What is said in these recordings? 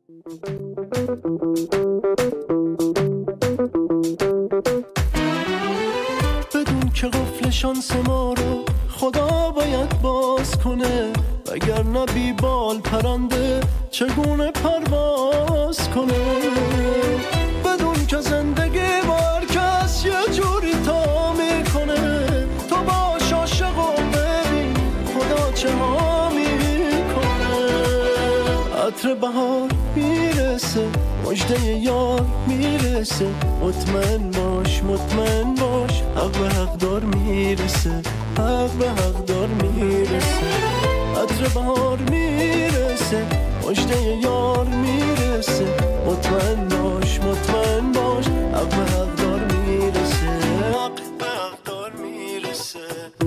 بدون که قفل شانس ما رو خدا باید باز کنه اگر نبی بال پرنده چگونه پرواز کنه بدون که زندگی با هر کس یه جوری تا میکنه تو باش عاشق و ببین خدا چه ها میکنه عطر بهار میرسه مجده یار میرسه مطمئن باش مطمئن باش حق به حق دار میرسه حق به حق دار میرسه عطر بهار میرسه مجده یار میرسه مطمئن باش مطمئن باش حق به حق دار میرسه حق به حق دار میرسه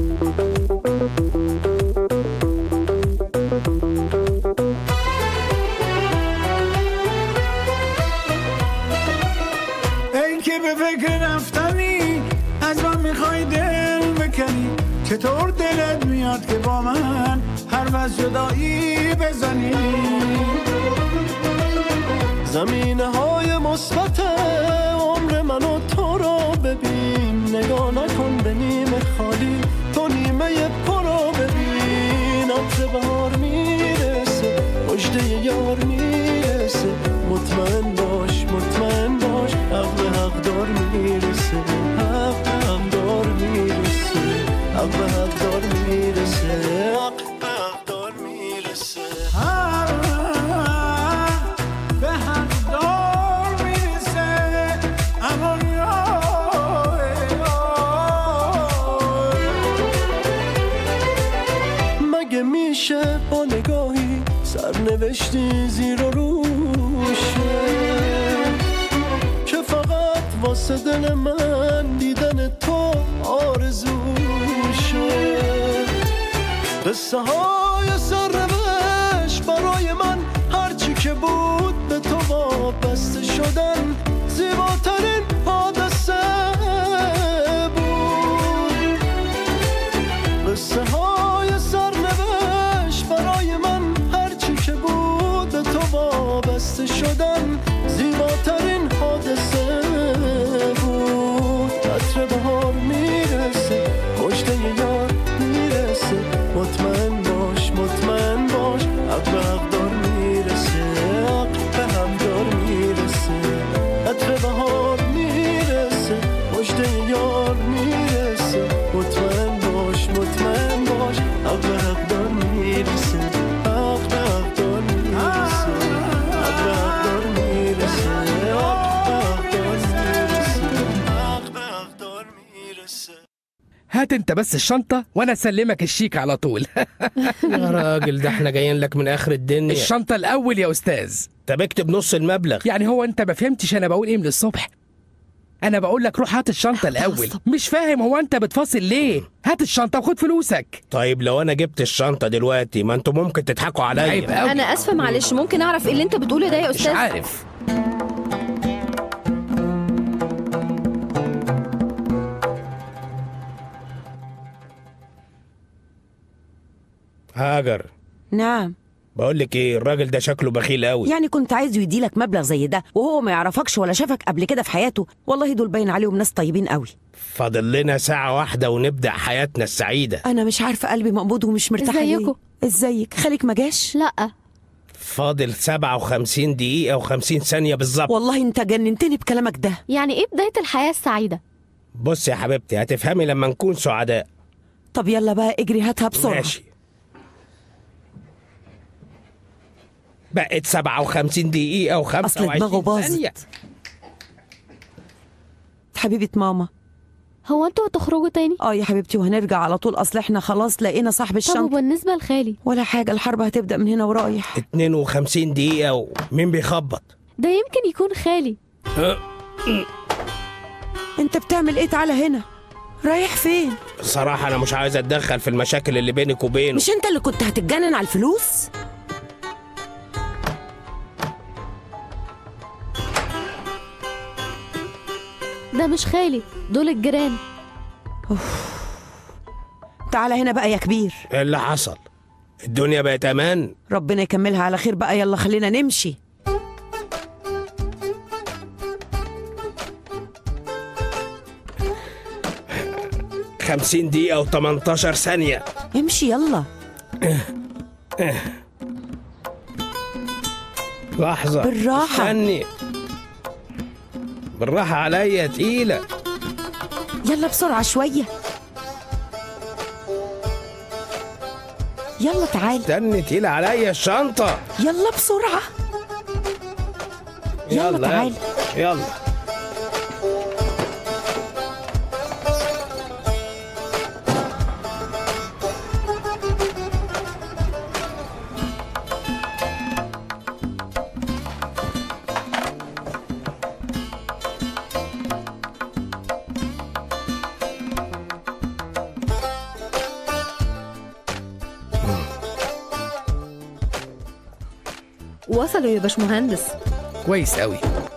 ای که به فکر رفتنی از من میخوای دل بکنی چطور دلت میاد که با من حرف از جدایی بزنی زمینه های مثبت عمر من و تو رو ببین نگاه نکن به نیمه خالی تو نیمه پر رو ببین عطر بهار میرسه مجده یار میرسه مطمئن باش مطمئن باش حق به حق دار میرسه حق به حق دار میرسه حق به حق دار میرسه حق به حق دار میرسه حق به حق دار میرسه اما مگه میشه با نگاهی سرنوشتی زیر و روشه که فقط واسه دل من دیدن تو آرزوشه قصه های سرنوشت برای من هرچی که بود به تو وابسته شدن زیباترین حادثه بود قصه های سرنوشت برای من هرچی که بود به تو وابسته شدن زیباترین حادثه بود عطر بهار میرسه مجده یار میرسه مطمئن باش مطمئن باش حق به حق دار میرسه حق به هم دار میرسه عطر بهار میرسه مجده یار میرسه مطمئن باش مطمئن باش حق به حق دار میرسه حق به حق دار میرسه حق به حق دار میرسه حق به حق دار میرسه حق به حق دار میرسه هات انت بس الشنطة وانا اسلمك الشيك على طول يا راجل ده احنا جايين لك من اخر الدنيا الشنطة الاول يا استاذ طب اكتب نص المبلغ يعني هو انت ما فهمتش انا بقول ايه من الصبح انا بقول لك روح هات الشنطة الاول مش فاهم هو انت بتفاصل ليه هات الشنطة وخد فلوسك طيب لو انا جبت الشنطه دلوقتي ما انتوا ممكن تضحكوا عيب عليا قوي انا اسفه معلش ممكن اعرف ايه اللي انت بتقوله ده يا مش استاذ عارف هاجر نعم بقول لك ايه الراجل ده شكله بخيل قوي يعني كنت عايزه يديلك مبلغ زي ده وهو ما يعرفكش ولا شافك قبل كده في حياته والله دول باين عليهم ناس طيبين قوي فاضل لنا ساعه واحده ونبدا حياتنا السعيده انا مش عارفه قلبي مقبوض ومش مرتاحه ليه. ازيكم؟ ازيك خالك ما جاش لا فاضل 57 دقيقه و50 ثانيه بالظبط والله انت جننتني بكلامك ده يعني ايه بدايه الحياه السعيده بص يا حبيبتي هتفهمي لما نكون سعداء طب يلا بقى اجري هاتها بسرعه ماشي بقت 57 دقيقة و25 أصل دماغه باظت. ثانية حبيبه ماما هو انتوا هتخرجوا تاني اه يا حبيبتي وهنرجع على طول اصل احنا خلاص لقينا صاحب طب الشنطه وبالنسبه لخالي ولا حاجه الحرب هتبدا من هنا ورايح 52 دقيقة ومين بيخبط؟ ده يمكن يكون خالي انت بتعمل ايه تعالى هنا رايح فين صراحة أنا مش عايز أتدخل في المشاكل اللي بينك وبينه مش انت اللي كنت هتتجنن على الفلوس ده مش خالي دول الجيران تعالى هنا بقى يا كبير إيه اللي حصل؟ الدنيا بقت أمان ربنا يكملها على خير بقى يلا خلينا نمشي 50 دقيقة و18 ثانية امشي يلا لحظة بالراحة. استني بالراحة عليا تقيلة يلا بسرعة شوية يلا تعال استني تقيلة عليا الشنطة يلا بسرعة يلا تعال يلا وصلوا يا باشمهندس كويس قوي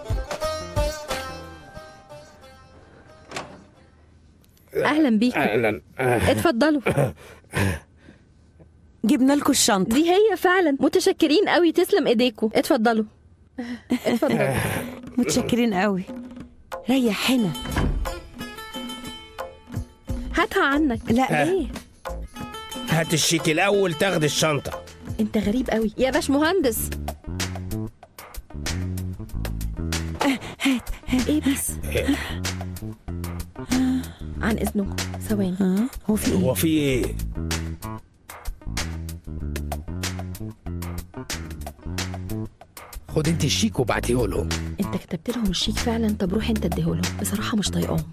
اهلا بيكم اهلا اتفضلوا جبنا لكم الشنطة دي هي فعلا متشكرين قوي تسلم ايديكم اتفضلوا اتفضلوا متشكرين قوي ريح هنا هاتها عنك لا ليه هات الشيك الأول تاخد الشنطة انت غريب قوي يا باشمهندس ايه بس عن اذنكم ثواني ها هو في ايه هو في ايه؟ خد انت الشيك وبعتيه لهم انت كتبت لهم الشيك فعلا طب روح انت اديهولهم بصراحه مش طايقاهم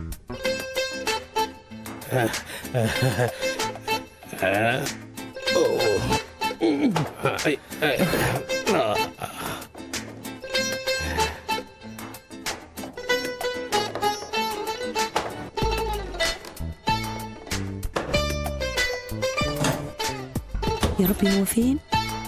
أي- أي- آه. يا ربي هو فين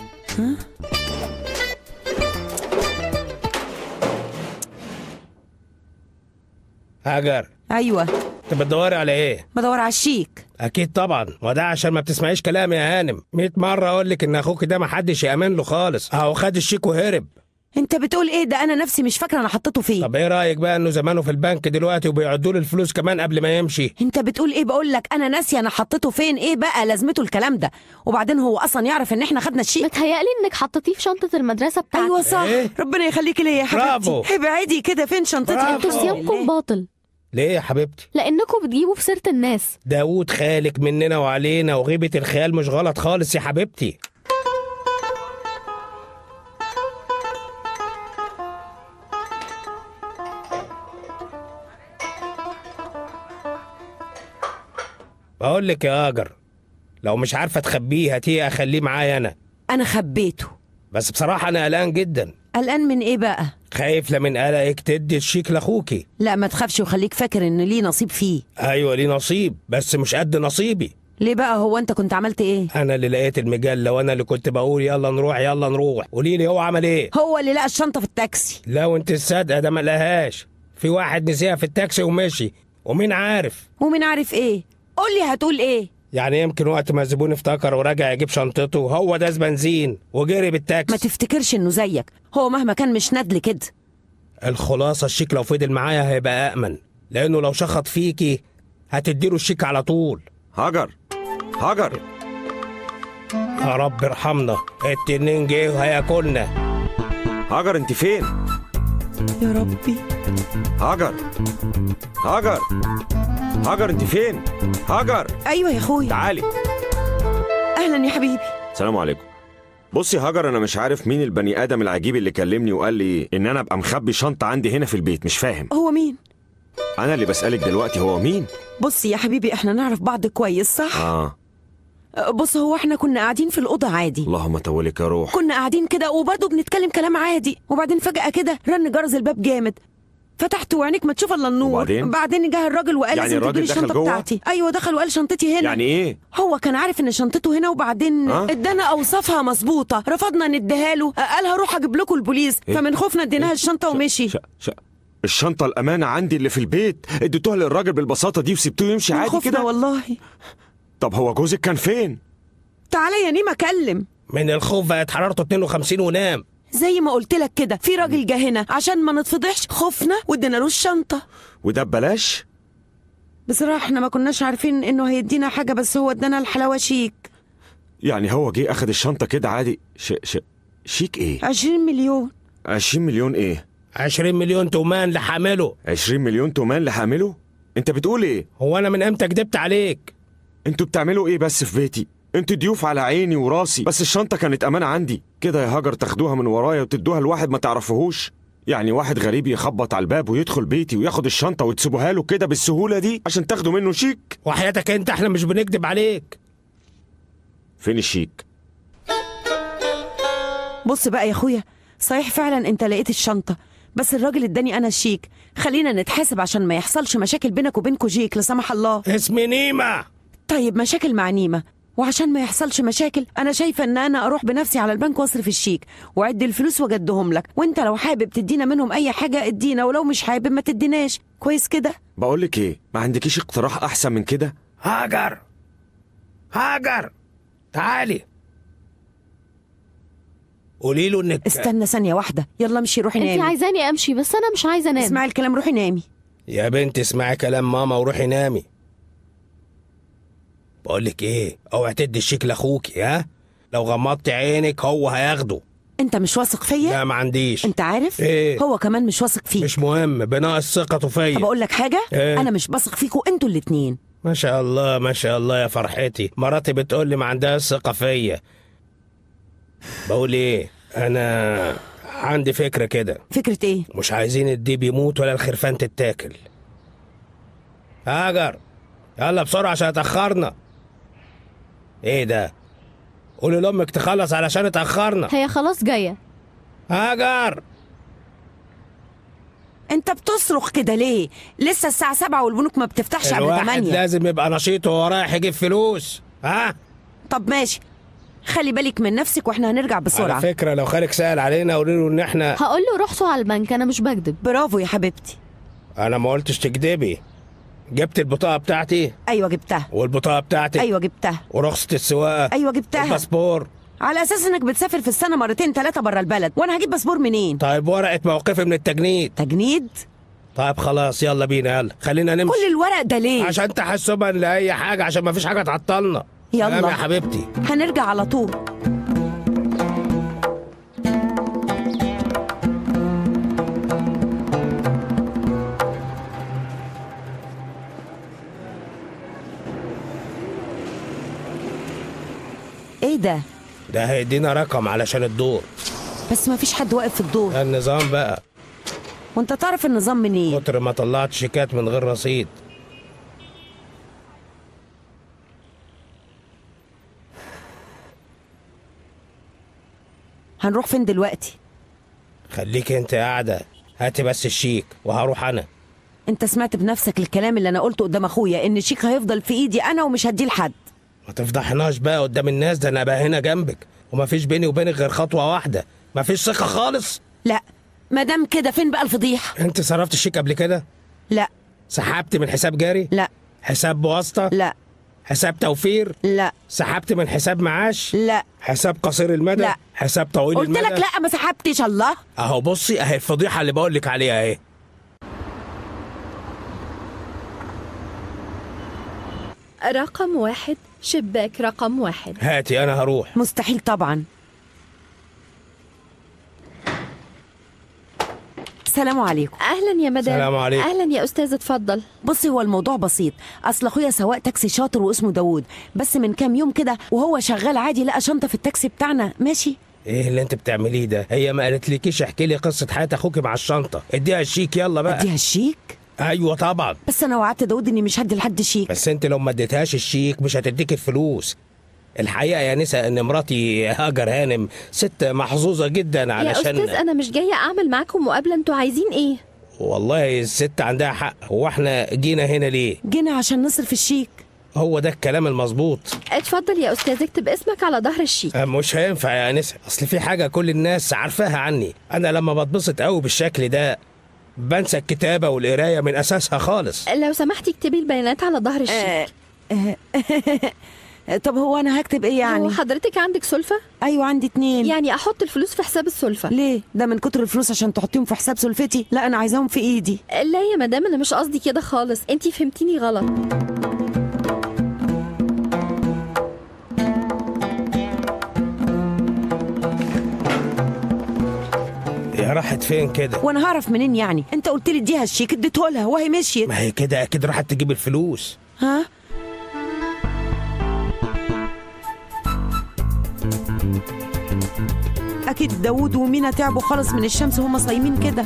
هاجر ايوه انت بتدوري على ايه؟ بدور على الشيك اكيد طبعا وده عشان ما بتسمعيش كلامي يا هانم 100 مره اقول لك ان اخوك ده ما حدش يامن له خالص اهو خد الشيك وهرب انت بتقول ايه ده انا نفسي مش فاكره انا حطيته فين طب ايه رايك بقى انه زمانه في البنك دلوقتي وبيعدوا له الفلوس كمان قبل ما يمشي انت بتقول ايه بقول لك انا ناسيه انا حطيته فين ايه بقى لازمته الكلام ده وبعدين هو اصلا يعرف ان احنا خدنا الشيك متهيألي انك حطيتيه في شنطة المدرسة بتاعتك ايوه صح إيه؟ ربنا يخليكي ليا يا برافو. حبيبتي ابعدي كده فين شنطتي برافو. انتوا صيامكم باطل ليه يا حبيبتي لانكم بتجيبوا في سيرة الناس داوود خالك مننا وعلينا وغيبه الخيال مش غلط خالص يا حبيبتي بقول لك يا اجر لو مش عارفه تخبيه هاتيه اخليه معايا انا انا خبيته بس بصراحه انا قلقان جدا قلقان من ايه بقى خايف لا من قلقك تدي الشيك لاخوكي لا ما تخافش وخليك فاكر ان ليه نصيب فيه ايوه ليه نصيب بس مش قد نصيبي ليه بقى هو انت كنت عملت ايه انا اللي لقيت المجله وانا اللي كنت بقول يلا نروح يلا نروح قولي لي هو عمل ايه هو اللي لقى الشنطه في التاكسي لا وانت الصادقه ده ما لقاهاش في واحد نسيها في التاكسي ومشي ومين عارف ومين عارف ايه قول لي هتقول ايه يعني يمكن وقت ما الزبون افتكر ورجع يجيب شنطته هو داس بنزين وجري ما بالتاكسي تفتكرش انه زيك هو مهما كان مش ندل كده الخلاصه الشيك لو فضل معايا هيبقى امن لانه لو شخط فيكي هتديله الشيك على طول هاجر هاجر يا رب ارحمنا التنين جه وهياكلنا هاجر انت فين يا ربي هاجر هاجر هاجر انت فين هاجر ايوه يا اخويا تعالي اهلا يا حبيبي السلام عليكم بصي هاجر انا مش عارف مين البني ادم العجيب اللي كلمني وقال لي ان انا ابقى مخبي شنطه عندي هنا في البيت مش فاهم هو مين انا اللي بسالك دلوقتي هو مين بص يا حبيبي احنا نعرف بعض كويس صح اه بص هو احنا كنا قاعدين في الاوضه عادي اللهم طولك يا روح كنا قاعدين كده وبرضه بنتكلم كلام عادي وبعدين فجأة كده رن جرس الباب جامد فتحت وعينيك ما تشوف الا النور وبعدين؟ بعدين جه الراجل وقال يعني لازم الراجل تديني دخل الشنطه جوه؟ بتاعتي ايوه دخل وقال شنطتي هنا يعني ايه هو كان عارف ان شنطته هنا وبعدين ها؟ ادانا اوصافها مظبوطه رفضنا نديها له قال هروح اجيب لكم البوليس إيه؟ فمن خوفنا اديناها إيه؟ الشنطه ومشي ش... ش... الشنطه الامانه عندي اللي في البيت اديتوها للراجل بالبساطه دي وسبتوه يمشي من عادي خوفنا كده والله طب هو جوزك كان فين تعالى يا نيمه كلم من الخوف بقت حرارته 52 ونام زي ما قلت لك كده في راجل جه هنا عشان ما نتفضحش خفنا وادينا له الشنطه وده ببلاش بصراحه احنا ما كناش عارفين انه هيدينا حاجه بس هو ادانا الحلاوه شيك يعني هو جه اخد الشنطه كده عادي ش... ش... شيك ايه 20 مليون 20 مليون ايه 20 مليون تومان لحامله 20 مليون تومان لحامله انت بتقول ايه هو انا من امتى كدبت عليك انتوا بتعملوا ايه بس في بيتي انتوا ضيوف على عيني وراسي بس الشنطه كانت امانه عندي كده يا هاجر تاخدوها من ورايا وتدوها لواحد ما تعرفوهوش يعني واحد غريب يخبط على الباب ويدخل بيتي وياخد الشنطه وتسيبوها له كده بالسهوله دي عشان تاخدوا منه شيك وحياتك انت احنا مش بنكدب عليك فين الشيك بص بقى يا اخويا صحيح فعلا انت لقيت الشنطه بس الراجل اداني انا الشيك خلينا نتحاسب عشان ما يحصلش مشاكل بينك وبين كوجيك لا سمح الله اسمي نيمة طيب مشاكل مع نيمة وعشان ما يحصلش مشاكل انا شايفه ان انا اروح بنفسي على البنك واصرف الشيك واعد الفلوس واجدهم لك وانت لو حابب تدينا منهم اي حاجه ادينا ولو مش حابب ما تديناش كويس كده بقول لك ايه ما عندكيش اقتراح احسن من كده هاجر هاجر تعالي قولي له انك استنى ثانيه واحده يلا امشي روحي انت نامي عايزاني امشي بس انا مش عايزه انام اسمعي الكلام روحي نامي يا بنت اسمعي كلام ماما وروحي نامي بقول لك ايه اوعي تدي الشيك لاخوكي ها لو غمضت عينك هو هياخده انت مش واثق فيا لا ما عنديش انت عارف إيه؟ هو كمان مش واثق فيك مش مهم بناقص ثقته طب فيا اقول لك حاجه إيه؟ انا مش بثق فيكوا انتوا الاتنين ما شاء الله ما شاء الله يا فرحتي مراتي بتقول لي ما عندهاش ثقه فيا بقول ايه انا عندي فكره كده فكره ايه مش عايزين الديب يموت ولا الخرفان تتاكل هاجر يلا بسرعة عشان اتأخرنا ايه ده قولي لأمك تخلص علشان اتأخرنا هي خلاص جايه هاجر انت بتصرخ كده ليه لسه الساعه 7 والبنوك ما بتفتحش قبل الواحد 8 لازم يبقى نشيط وهو رايح يجيب فلوس ها طب ماشي خلي بالك من نفسك واحنا هنرجع بسرعه على فكرة لو خالك سأل علينا قولي له ان احنا هقول له روحوا على البنك انا مش بكذب برافو يا حبيبتي انا ما قلتش تكدبي جبت البطاقة بتاعتي ايوه جبتها والبطاقة بتاعتك ايوه جبتها ورخصة السواقة ايوه جبتها الباسبور على اساس انك بتسافر في السنه مرتين ثلاثه بره البلد وانا هجيب باسبور منين طيب ورقة موقفي من التجنيد تجنيد طيب خلاص يلا بينا يلا خلينا نمشي كل الورق ده ليه عشان تحسبا لاي حاجه عشان ما فيش حاجه تعطلنا يلا. تمام يا حبيبتي هنرجع على طول ايه ده ده هيدينا رقم علشان الدور بس ما فيش حد واقف في الدور ده النظام بقى وانت تعرف النظام منين كتر ما طلعت شيكات من غير رصيد هنروح فين دلوقتي خليك انت قاعده هاتي بس الشيك وهروح انا انت سمعت بنفسك الكلام اللي انا قلته قدام اخويا ان الشيك هيفضل في ايدي انا ومش هديه لحد ما تفضحناش بقى قدام الناس ده انا بقى هنا جنبك وما فيش بيني وبينك غير خطوه واحده ما فيش ثقه خالص لا ما دام كده فين بقى الفضيحه انت صرفت الشيك قبل كده لا سحبت من حساب جاري لا حساب بواسطه لا حساب توفير لا سحبت من حساب معاش لا حساب قصير المدى لا. حساب طويل قلت المدى لك لا ما سحبتش الله اهو بصي اهي الفضيحه اللي بقول لك عليها اهي رقم واحد شباك رقم واحد هاتي انا هروح مستحيل طبعا السلام عليكم اهلا يا مدام سلام عليكم. اهلا يا استاذ اتفضل بصي هو الموضوع بسيط اصل اخويا سواق تاكسي شاطر واسمه داوود بس من كام يوم كده وهو شغال عادي لقى شنطه في التاكسي بتاعنا ماشي ايه اللي انت بتعمليه ده هي ما قالتلكيش احكي لي قصه حياه اخوك مع الشنطه اديها الشيك يلا بقى اديها الشيك ايوه طبعا بس انا وعدت داوود اني مش هدي لحد شيك بس انت لو ما اديتهاش الشيك مش هتديك الفلوس الحقيقه يا نسا ان مراتي هاجر هانم ست محظوظه جدا يا علشان استاذ انا مش جايه اعمل معاكم مقابله انتوا عايزين ايه والله الست عندها حق هو احنا جينا هنا ليه جينا عشان نصرف الشيك هو ده الكلام المظبوط اتفضل يا استاذ اكتب اسمك على ظهر الشيك أه، مش هينفع يا انسه اصل في حاجه كل الناس عارفاها عني انا لما بتبسط قوي بالشكل ده بنسى الكتابه والقرايه من اساسها خالص لو سمحتي اكتبي البيانات على ظهر الشيك طب هو انا هكتب ايه يعني وحضرتك عندك سلفة ايوه عندي اتنين يعني احط الفلوس في حساب السلفة ليه ده من كتر الفلوس عشان تحطيهم في حساب سلفتي لا انا عايزاهم في ايدي لا يا مدام انا مش قصدي كده خالص انتي فهمتيني غلط يا راحت فين كده وانا هعرف منين يعني انت قلت لي اديها الشيك اديته لها وهي مشيت ما هي كده اكيد راحت تجيب الفلوس ها اكيد داوود ومينا تعبوا خالص من الشمس وهم صايمين كده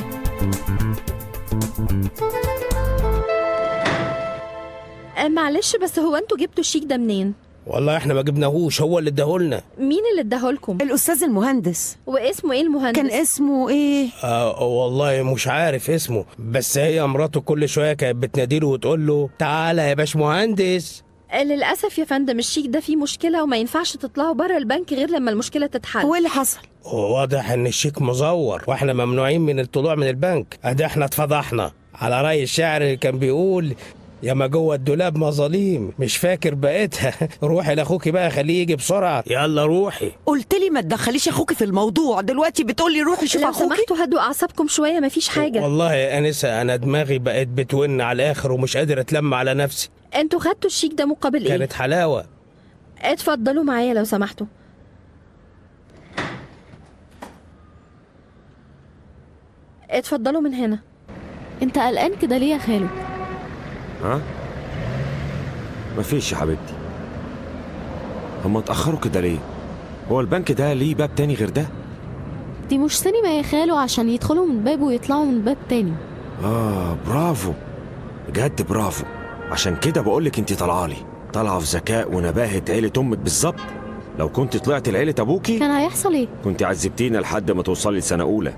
آه، معلش بس هو انتوا جبتوا الشيك ده منين والله احنا ما جبناهوش هو اللي اداهولنا مين اللي اداهولكم الاستاذ المهندس واسمه ايه المهندس كان اسمه ايه آه والله مش عارف اسمه بس هي مراته كل شويه كانت بتناديله وتقول له تعالى يا باش مهندس آه، للاسف يا فندم الشيك ده فيه مشكله وما ينفعش تطلعوا بره البنك غير لما المشكله تتحل هو ايه اللي حصل واضح ان الشيك مزور واحنا ممنوعين من الطلوع من البنك ادي احنا اتفضحنا على رأي الشاعر اللي كان بيقول يا ما جوه الدولاب مظاليم مش فاكر بقيتها روحي لاخوكي بقى خليه يجي بسرعه يلا روحي قلت لي ما تدخليش اخوكي في الموضوع دلوقتي بتقولي روحي شوف لو اخوكي سمحتوا هدوا اعصابكم شويه مفيش حاجه والله يا انسه انا دماغي بقت بتون على الاخر ومش قادر اتلم على نفسي انتوا خدتوا الشيك ده مقابل ايه كانت حلاوه اتفضلوا معايا لو سمحتوا اتفضلوا من هنا انت قلقان كده ليه يا خالو ها مفيش يا حبيبتي هما اتأخروا كده ليه هو البنك ده ليه باب تاني غير ده دي مش سينما يا خالو عشان يدخلوا من باب ويطلعوا من باب تاني اه برافو بجد برافو عشان كده بقولك انتي طالعه لي طالعه في ذكاء ونباهه عيله امك بالظبط لو كنت طلعت لعيله ابوكي كان هيحصل ايه كنت عذبتينا لحد ما توصلي لسنه اولى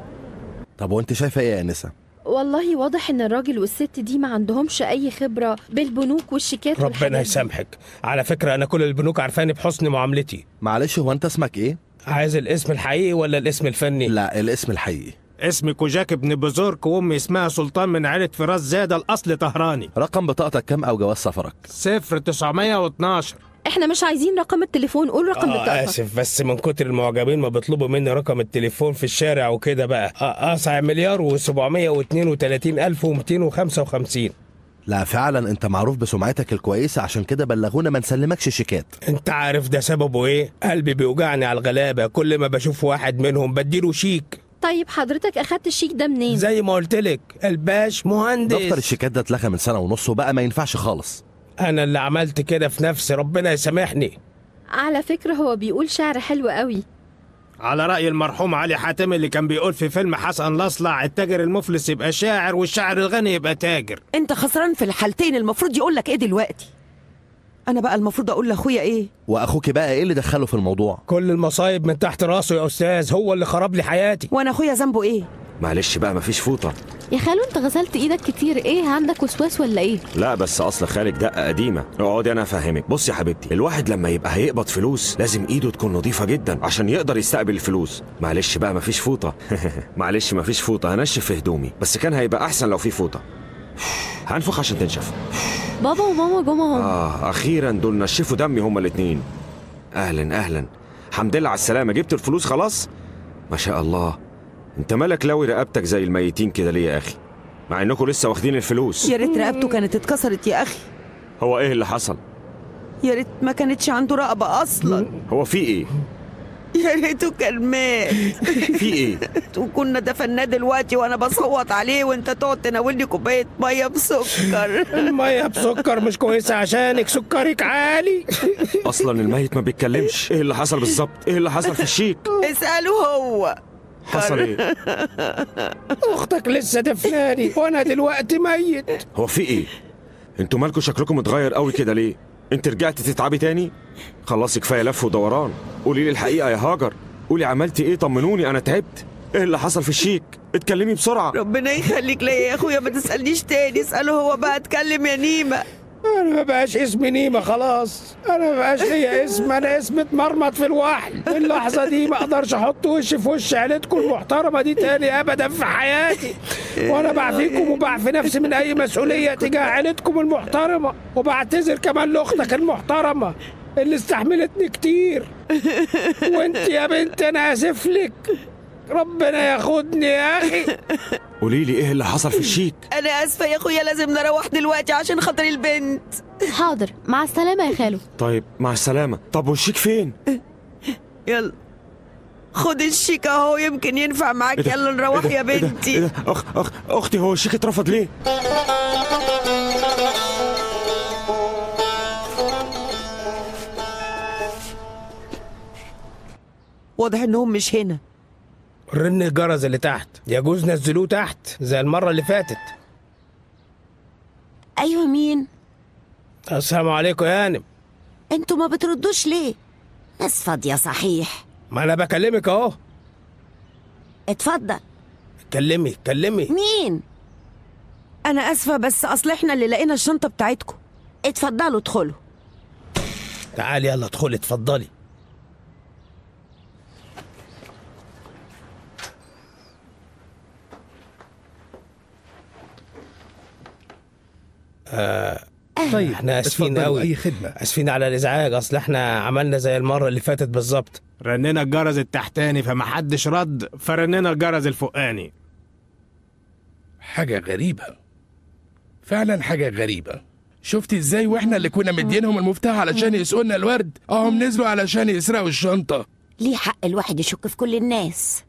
طب وانت شايفه ايه يا انسه والله واضح ان الراجل والست دي ما عندهمش اي خبره بالبنوك والشيكات والحاجات ربنا دي. يسامحك على فكره انا كل البنوك عارفاني بحسن معاملتي معلش هو انت اسمك ايه عايز الاسم الحقيقي ولا الاسم الفني لا الاسم الحقيقي اسمي كوجاك ابن بزورك وامي اسمها سلطان من عيله فراس زاده الاصل طهراني رقم بطاقتك كام او جواز سفرك صفر 912 احنا مش عايزين رقم التليفون قول رقم آه بطاقتك اسف بس من كتر المعجبين ما بيطلبوا مني رقم التليفون في الشارع وكده بقى آه اصع مليار و732 الف و255 لا فعلا انت معروف بسمعتك الكويسه عشان كده بلغونا ما نسلمكش شيكات انت عارف ده سببه ايه قلبي بيوجعني على الغلابه كل ما بشوف واحد منهم بديله شيك طيب حضرتك اخدت الشيك ده منين زي ما قلت لك الباش مهندس دفتر الشيكات ده اتلغى من سنه ونص وبقى ما ينفعش خالص انا اللي عملت كده في نفسي ربنا يسامحني على فكره هو بيقول شعر حلو قوي على رأي المرحوم علي حاتم اللي كان بيقول في فيلم حسن الأصلع التاجر المفلس يبقى شاعر والشاعر الغني يبقى تاجر انت خسران في الحالتين المفروض يقول لك ايه دلوقتي انا بقى المفروض اقول لاخويا ايه واخوك بقى ايه اللي دخله في الموضوع كل المصايب من تحت راسه يا أستاذ هو اللي خرب لي حياتي وانا اخويا ذنبه ايه معلش بقى مفيش فوطه يا خالو انت غسلت ايدك كتير ايه عندك وسواس ولا ايه لا بس اصل خالك دقه قديمه اقعدي انا افهمك بص يا حبيبتي الواحد لما يبقى هيقبض فلوس لازم ايده تكون نظيفه جدا عشان يقدر يستقبل الفلوس معلش بقى مفيش فوطه معلش مفيش فوطه هنشف في هدومي بس كان هيبقى احسن لو في فوطه هنفخ عشان تنشف بابا وماما جم اهو اه اخيرا دول نشفوا دمي هما الاتنين اهلا اهلا الحمد لله على السلامه جبت الفلوس خلاص ما شاء الله انت مالك لوي رقبتك زي الميتين كده ليه يا اخي مع انكم لسه واخدين الفلوس يا ريت رقبته كانت اتكسرت يا اخي هو ايه اللي حصل يا ريت ما كانتش عنده رقبه اصلا هو في ايه يا ريته كان مات في ايه وكنا دفناه دلوقتي وانا بصوت عليه وانت تقعد تناولني كوبايه ميه بسكر المية بسكر مش كويسة عشانك سكرك عالي اصلا الميت ما بيتكلمش ايه اللي حصل بالظبط ايه اللي حصل في الشيك اساله هو حصل ايه أختك لسه دفناني وأنا دلوقتي ميت هو في ايه انتوا مالكوا شكلكم اتغير قوي كده ليه انت رجعت تتعبي تاني خلاص كفايه لف ودوران قولي لي الحقيقه يا هاجر قولي عملتي ايه طمنوني انا تعبت ايه اللي حصل في الشيك اتكلمي بسرعه ربنا يخليك ليا يا اخويا ما تسالنيش تاني اساله هو بقى اتكلم يا نيمه أنا ما بقاش اسمي نيمة خلاص أنا ما بقاش ليا اسم أنا اسم اتمرمط في الوحل اللحظة دي ما أقدرش أحط وشي في وش عيلتكم المحترمة دي تاني أبدا في حياتي وأنا بعفيكم وبعفي نفسي من أي مسؤولية تجاه عيلتكم المحترمة وبعتذر كمان لأختك المحترمة اللي استحملتني كتير وانت يا بنت انا اسف لك ربنا ياخدني يا اخي قولي لي ايه اللي حصل في الشيك انا اسفه يا اخويا لازم نروح دلوقتي عشان خاطر البنت حاضر مع السلامة يا خالو طيب مع السلامه طب والشيك فين يلا خد الشيك اهو يمكن ينفع معاك إيه ده؟ يلا نروح إيه ده؟ يا إيه ده؟ بنتي إيه ده؟ أخ أخ أختي هو الشيك اترفض ليه؟ واضح انهم مش هنا رن الجرس اللي تحت يجوز نزلوه تحت زي المره اللي فاتت ايوه مين السلام عليكم يا هانم انتوا ما بتردوش ليه ناس فاضيه صحيح ما انا بكلمك اهو اتفضل كلمي كلمي مين انا اسفه بس اصل احنا اللي لقينا الشنطه بتاعتكم اتفضلوا ادخلوا تعالي يلا ادخلي اتفضلي طيب احنا اسفين اتفضلوا، قوي اي خدمة اسفين على الازعاج اصل احنا عملنا زي المره اللي فاتت بالظبط رنينا الجرس التحتاني فمحدش رد فرنينا الجرس الفوقاني حاجة غريبة فعلا حاجة غريبة شفتي ازاي واحنا اللي كنا مدينهم المفتاح علشان يسقولنا الورد اهم نزلوا علشان يسرقوا الشنطة ليه حق الواحد يشك في كل الناس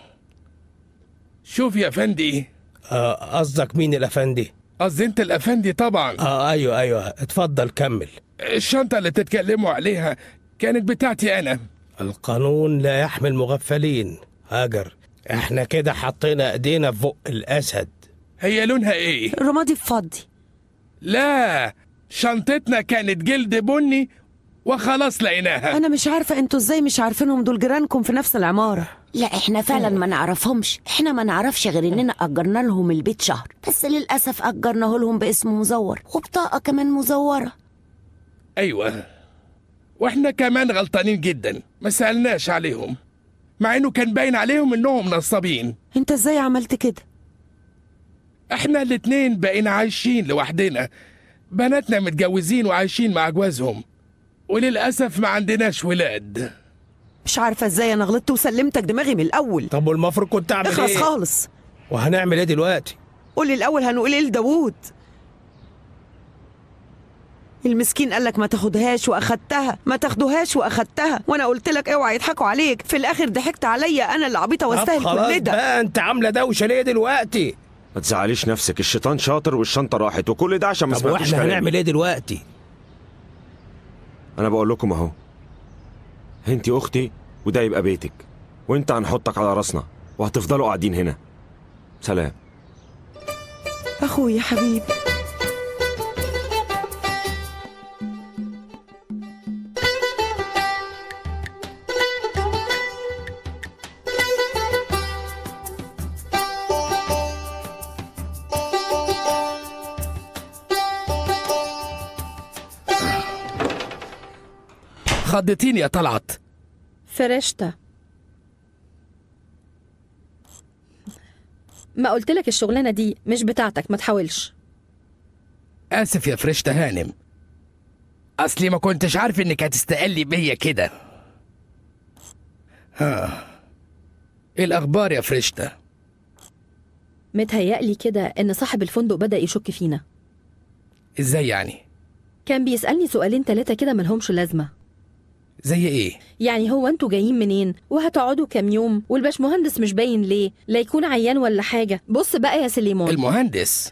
شوف يا افندي آه، قصدك مين الافندي قصدي انت الافندي طبعا اه ايوه ايوه اتفضل كمل الشنطة اللي بتتكلموا عليها كانت بتاعتي انا القانون لا يحمل مغفلين هاجر احنا كده حطينا ايدينا في بق الاسد هي لونها ايه رمادي فضي لا شنطتنا كانت جلد بني وخلاص لقيناها انا مش عارفه انتوا ازاي مش عارفينهم دول جيرانكم في نفس العماره لا احنا فعلا ما نعرفهمش احنا ما نعرفش غير اننا اجرنا لهم البيت شهر بس للاسف اجرناه لهم باسم مزور وبطاقه كمان مزوره ايوه واحنا كمان غلطانين جدا ما سالناش عليهم مع انه كان باين عليهم انهم نصابين انت ازاي عملت كده احنا الاتنين بقينا عايشين لوحدنا بناتنا متجوزين وعايشين مع جوازهم وللاسف ما عندناش ولاد مش عارفه ازاي انا غلطت وسلمتك دماغي من الاول طب والمفروض كنت اعمل اخلص ايه خالص وهنعمل ايه دلوقتي قولي الاول هنقول ايه لداوود المسكين قال لك ما تاخدهاش واخدتها ما تاخدوهاش واخدتها وانا قلت لك اوعى يضحكوا عليك في الاخر ضحكت عليا انا اللي عبيطه طب واستاهل خلاص كل ده بقى انت عامله دوشه ليه دلوقتي ما تزعليش نفسك الشيطان شاطر والشنطه راحت وكل ده عشان ما طب سمعتوش واحنا كلامي. هنعمل ايه دلوقتي انا بقول لكم اهو انت اختي وده يبقى بيتك وانت هنحطك على راسنا وهتفضلوا قاعدين هنا سلام اخويا حبيبي خضتيني يا طلعت فرشتة ما قلت لك الشغلانة دي مش بتاعتك ما تحاولش اسف يا فرشتة هانم اصلي ما كنتش عارف انك هتستقلي بيا كده ها ايه الاخبار يا فرشتة متهيألي كده إن صاحب الفندق بدأ يشك فينا ازاي يعني كان بيسألني سؤالين تلاتة كده ملهمش لازمة زي ايه يعني هو انتوا جايين منين وهتقعدوا كام يوم والباشمهندس مش باين ليه لا يكون عيان ولا حاجة بص بقى يا سليمون المهندس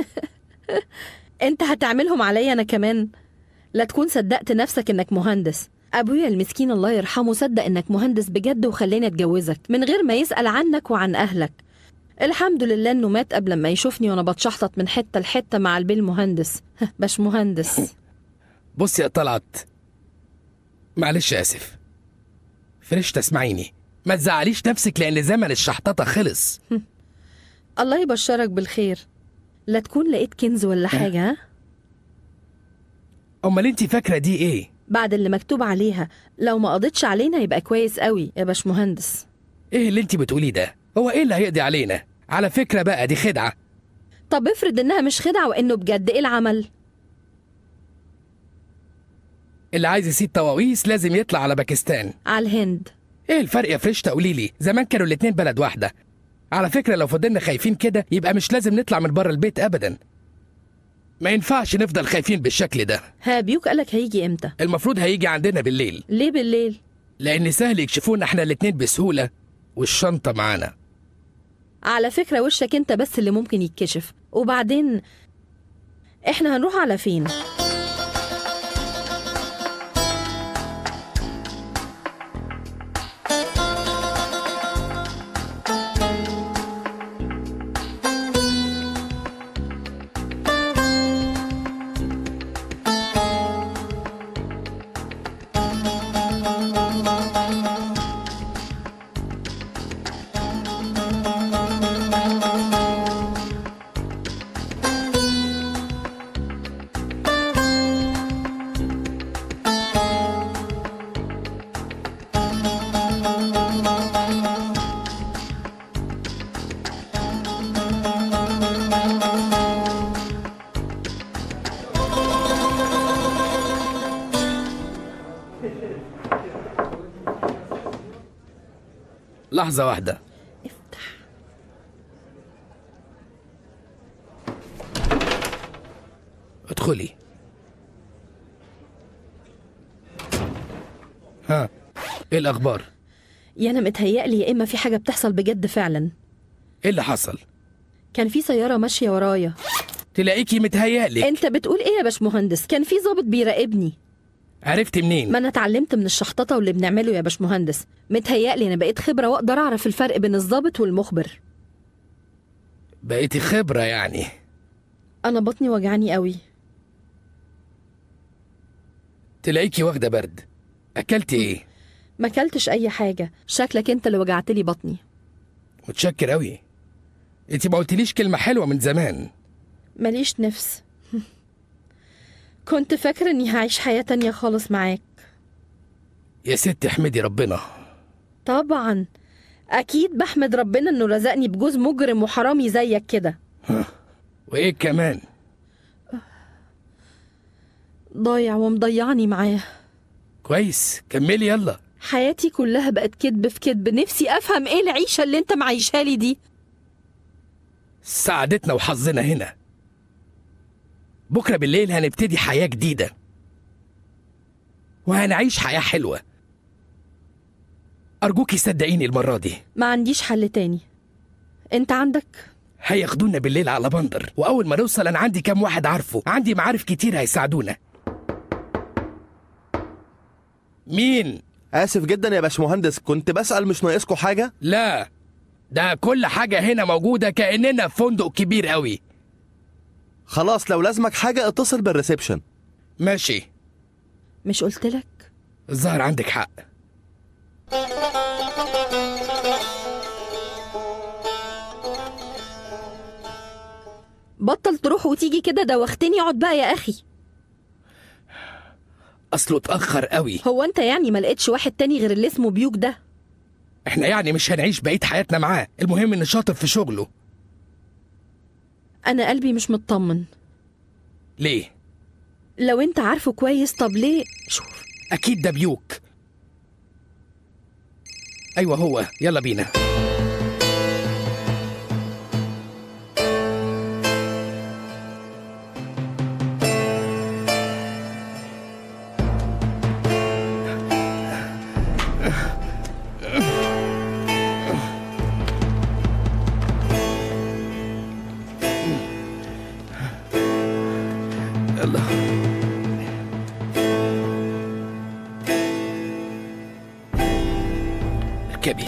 انت هتعملهم عليا انا كمان لا تكون صدقت نفسك انك مهندس ابويا المسكين الله يرحمه صدق انك مهندس بجد وخلاني اتجوزك من غير ما يسأل عنك وعن اهلك الحمد لله انه مات قبل ما يشوفني وانا بتشحطط من حته لحته مع البيه المهندس باش مهندس بص يا طلعت معلش اسف فرشتة اسمعيني ما تزعليش نفسك لان زمن الشحططة خلص الله يبشرك بالخير لا تكون لقيت كنز ولا حاجه ها امال انت فاكرة دي ايه بعد اللي مكتوب عليها لو ما قضيتش علينا يبقى كويس قوي يا باش مهندس ايه اللي انت بتقوليه ده هو ايه اللي هيقضي علينا على فكرة بقى دي خدعة طب افرض انها مش خدعه وانه بجد ايه العمل اللي عايز يسيب طواويس لازم يطلع على باكستان على الهند ايه الفرق يا فريشتا قولي لي زمان كانوا الاتنين بلد واحده على فكره لو فضلنا خايفين كده يبقى مش لازم نطلع من بره البيت ابدا ما ينفعش نفضل خايفين بالشكل ده ها بيوك قالك هيجي امتى المفروض هيجي عندنا بالليل ليه بالليل لان سهل يكشفونا احنا الاتنين بسهوله والشنطه معانا على فكرة وشك انت بس اللي ممكن يتكشف وبعدين احنا هنروح على فين لحظه واحده ادخلي ها ايه الاخبار يا انا متهيألي يا اما في حاجة بتحصل بجد فعلا ايه اللي حصل كان في سيارة ماشية ورايا تلاقيكي متهيألك انت بتقول ايه يا باشمهندس كان في ضابط بيراقبني عرفت منين ما انا اتعلمت من الشحططة واللي بنعمله يا باشمهندس متهيألي انا بقيت خبرة واقدر اعرف الفرق بين الضابط والمخبر بقيتي خبره يعني انا بطني وجعاني قوي تلاقيكي واخده برد اكلتي ايه ما اكلتش اي حاجة شكلك انت اللي وجعتلي بطني متشكر قوي انت ما قلتليش كلمه حلوه من زمان ماليش نفس كنت فاكرة اني هعيش حياة تانية خالص معاك يا ست احمدي ربنا طبعا اكيد بحمد ربنا انه رزقني بجوز مجرم وحرامي زيك كده وايه كمان ضايع ومضيعني معاه كويس كملي يلا حياتي كلها بقت كدب في كدب نفسي افهم ايه العيشة اللي انت معيشها لي دي سعادتنا وحظنا هنا بكره بالليل هنبتدي حياه جديده وهنعيش حياه حلوه ارجوكي صدقيني المره دي ما عنديش حل تاني انت عندك هياخدونا بالليل على بندر واول ما نوصل انا عندي كام واحد عارفه عندي معارف كتير هيساعدونا مين اسف جدا يا باشمهندس كنت بسأل مش ناقصكوا حاجة لا ده كل حاجه هنا موجوده كاننا في فندق كبير قوي خلاص لو لازمك حاجة اتصل بالريسبشن ماشي مش قلتلك الظاهر عندك حق بطل تروح وتيجي كده دوختني اقعد بقى يا اخي اصله اتاخر قوي هو انت يعني ما لقيتش واحد تاني غير اللي اسمه بيوك ده احنا يعني مش هنعيش بقيه حياتنا معاه المهم انه شاطر في شغله انا قلبي مش مطمن ليه لو انت عارفه كويس طب ليه شوف اكيد ده بيوك ايوه هو يلا بينا يلا اركبي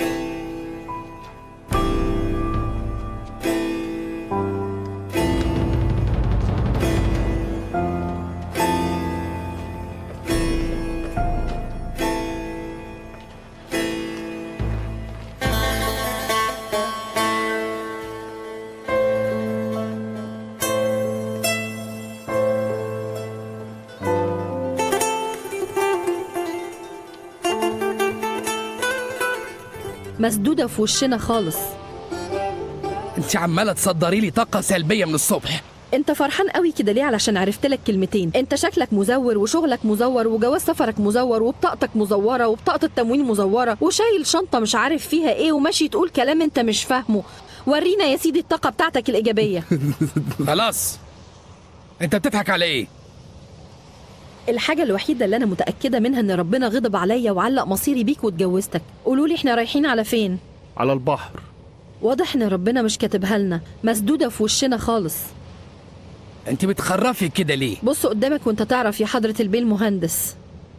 مسدودة في وشنا خالص انت عماله تصدري لي طاقه سلبيه من الصبح انت فرحان قوي كده ليه علشان عرفت لك كلمتين انت شكلك مزور وشغلك مزور وجواز سفرك مزور وبطاقتك مزوره وبطاقه التموين مزوره وشايل شنطه مش عارف فيها ايه وماشي تقول كلام انت مش فاهمه ورينا يا سيدي الطاقه بتاعتك الايجابيه خلاص انت بتضحك على ايه الحاجة الوحيدة اللي أنا متأكدة منها إن ربنا غضب عليا وعلق مصيري بيك واتجوزتك قولوا لي إحنا رايحين على فين على البحر واضح إن ربنا مش كاتبها لنا مسدودة في وشنا خالص انت بتخرفي كده ليه بص قدامك وانت تعرف يا حضرة البيه المهندس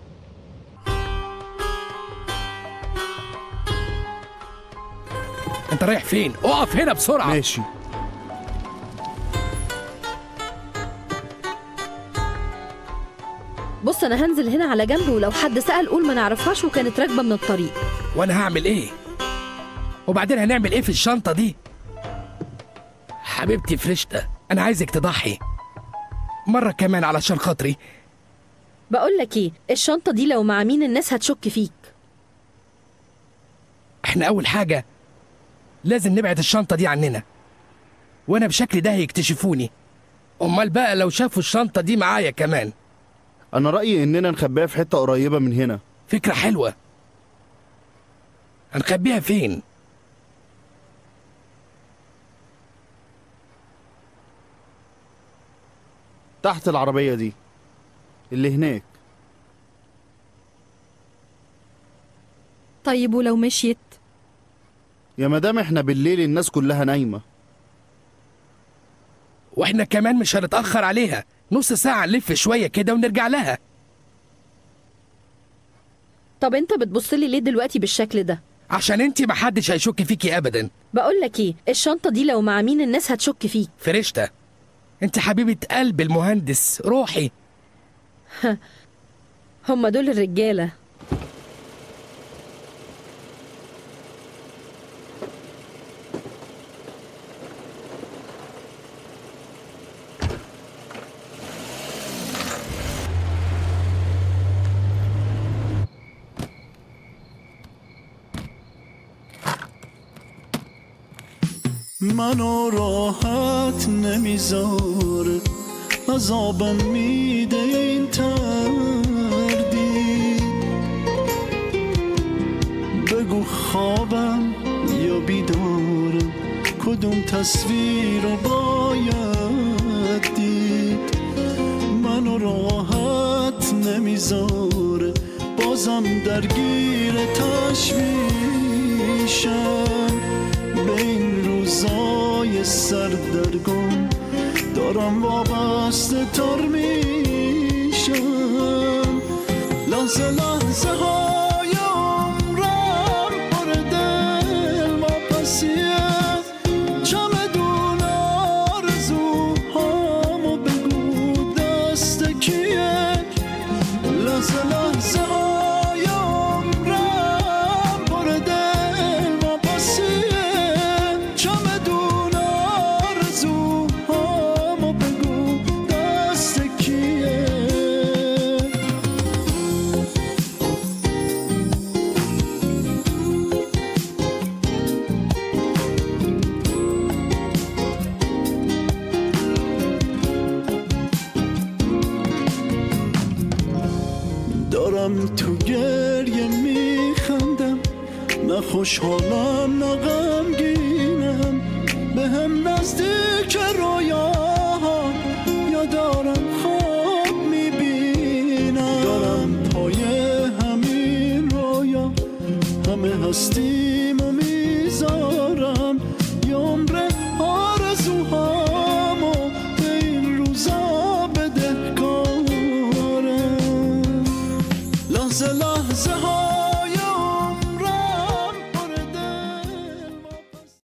انت رايح فين اقف هنا بسرعه ماشي بص أنا هنزل هنا على جنب ولو حد سأل قول ما نعرفهاش وكانت راكبة من الطريق وانا هعمل ايه وبعدين هنعمل ايه في الشنطه دي حبيبتي فرشتة انا عايزك تضحي مره كمان علشان خاطري بقول لك إيه الشنطة دي لو مع مين الناس هتشك فيك احنا اول حاجه لازم نبعد الشنطه دي عننا وانا بشكل ده هيكتشفوني امال بقى لو شافوا الشنطه دي معايا كمان انا رايي اننا نخبيها في حته قريبه من هنا فكره حلوه هنخبيها فين تحت العربيه دي اللي هناك طيب ولو مشيت يا مدام احنا بالليل الناس كلها نايمه واحنا كمان مش هنتاخر عليها نص ساعه نلف شويه كده ونرجع لها طب انت بتبص لي ليه دلوقتي بالشكل ده عشان انت محدش هيشك فيكي ابدا بقول لك ايه الشنطة دي لو مع مين الناس هتشك فيك فرشتة انت حبيبه قلب المهندس روحي هم دول الرجالة منو راحت نمیذاره عذابم میده این تردید بگو خوابم یا بیدارم کدوم تصویر رو باید دید منو راحت نمیذاره بازم درگیر تشویشم به این روزای سردرگم دارم وابسته تر میشم لحظه لحظه های عمرم پر دل واپسیه چمدون آرزوهامو بگو دست کیه لحظه لحظه های عمرم پر دل واپسیه چمدون آرزوهامو بگو دست کیه دارم تو گریه میخندم نه خوشحالم نه غمگینم به هم نزدیک رویاها یا دارم خواب میبینم دارم پای همین رویا همه هستی